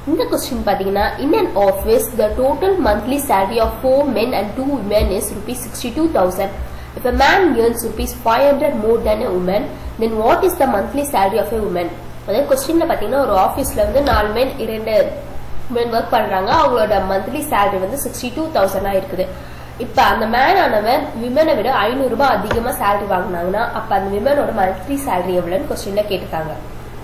இந்த கொஸ்டின் பாத்தீங்கன்னா in an office the total monthly salary of four men and two women is rupees sixty two thousand if a man earns rupees five hundred more than a woman then what is the monthly salary of a woman அதாவது கொஸ்டின்ல பாத்தீங்கன்னா ஒரு ஆஃபீஸ்ல வந்து நாலு மென் இரண்டு மென் work பண்றாங்க அவங்களோட மந்த்லி salary வந்து சிக்ஸ்டி டூ தௌசண்டா இருக்குது இப்ப அந்த மேன் ஆனவன் விமனை விட ஐநூறு ரூபாய் அதிகமா salary வாங்கினாங்கன்னா அப்ப அந்த விமனோட மந்த்லி salary எவ்வளவுன்னு கொஸ்டின்ல கேட்டிருக்காங்க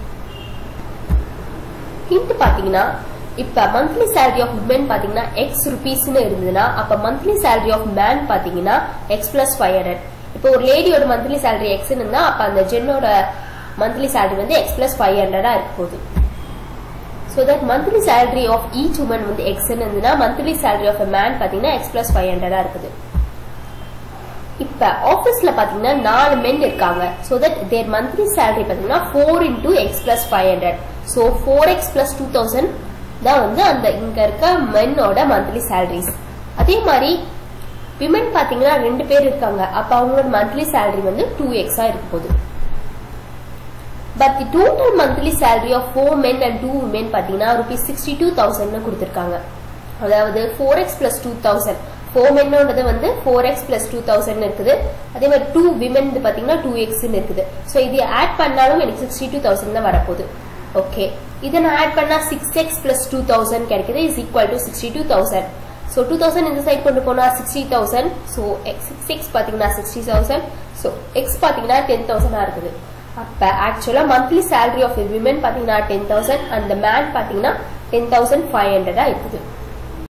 ஹிண்ட் பாத்தீங்கன்னா இப்ப மந்த்லி salary ஆஃப் women பாத்தீங்கன்னா எக்ஸ் ருபீஸ்னு இருந்ததுன்னா அப்ப மந்த்லி salary ஆஃப் மேன் பாத்தீங்கன்னா எக்ஸ் பிளஸ் ஃபைவ் ஹண்ட்ரட் இப்போ ஒரு லேடியோட மந்த்லி salary எக்ஸ் இருந்தா அப்ப அந்த ஜென்னோட மந்த்லி salary வந்து எக்ஸ் பிளஸ் ஃபைவ் ஹண்ட்ரடா இருக்க போகுது so that monthly salary of each woman வந்து எக்ஸ் இருந்ததுன்னா monthly salary of a man பாத்தீங்கன்னா எக்ஸ் பிளஸ் ஃபைவ் ஹண்ட்ரடா இருக்குது இப்ப ஆபீஸ்ல பாத்தீங்கன்னா நாலு மென் இருக்காங்க so that there monthly salary பாத்தீங்கன்னா four into X plus five hundred so four X plus two thousand தான் வந்து அந்த இங்க இருக்க மென்னோட மந்த்லி salaries அதே மாதிரி விமன் பாத்தீங்கன்னா ரெண்டு பேர் இருக்காங்க அப்ப அவங்களோட மந்த்லி salary வந்து டூ எக்ஸா இருக்க போகுது but the total monthly salary of four men and two women பாத்தீங்கன்னா ருபீஸ் சிக்ஸ்டி டூ தௌசண்ட்னு கொடுத்துருக்காங்க அதாவது four X plus two thousand four மென்னோடது வந்து four X plus two thousand இருக்குது அதே மாதிரி டூ விமன் பாத்தீங்கன்னா டூ எக்ஸ்னு இருக்குது ஸோ இது ஆட் பண்ணாலும் எனக்கு சிக்ஸ்டி டூ தௌசண்ட் தான் வரப்போகுது ஓகே இதை நான் ஆட் பண்ணா six X plus two thousand கிடைக்குது is equal to sixty two thousand so two thousand இந்த சைட் கொண்டு போனா sixty thousand so X six X பார்த்தீங்கன்னா சிக்ஸ்டி தௌசண்ட் ஸோ எக்ஸ் பார்த்தீங்கன்னா டென் தௌசண்டா இருக்குது அப்ப ஆக்சுவலா மந்த்லி salary ஆஃப் விமன் பாத்தீங்கன்னா டென் தௌசண்ட் அந்த மேன் பாத்தீங்கன்னா டென் தௌசண்ட் ஃபைவ் ஹண்ட்ரடா இருக்குது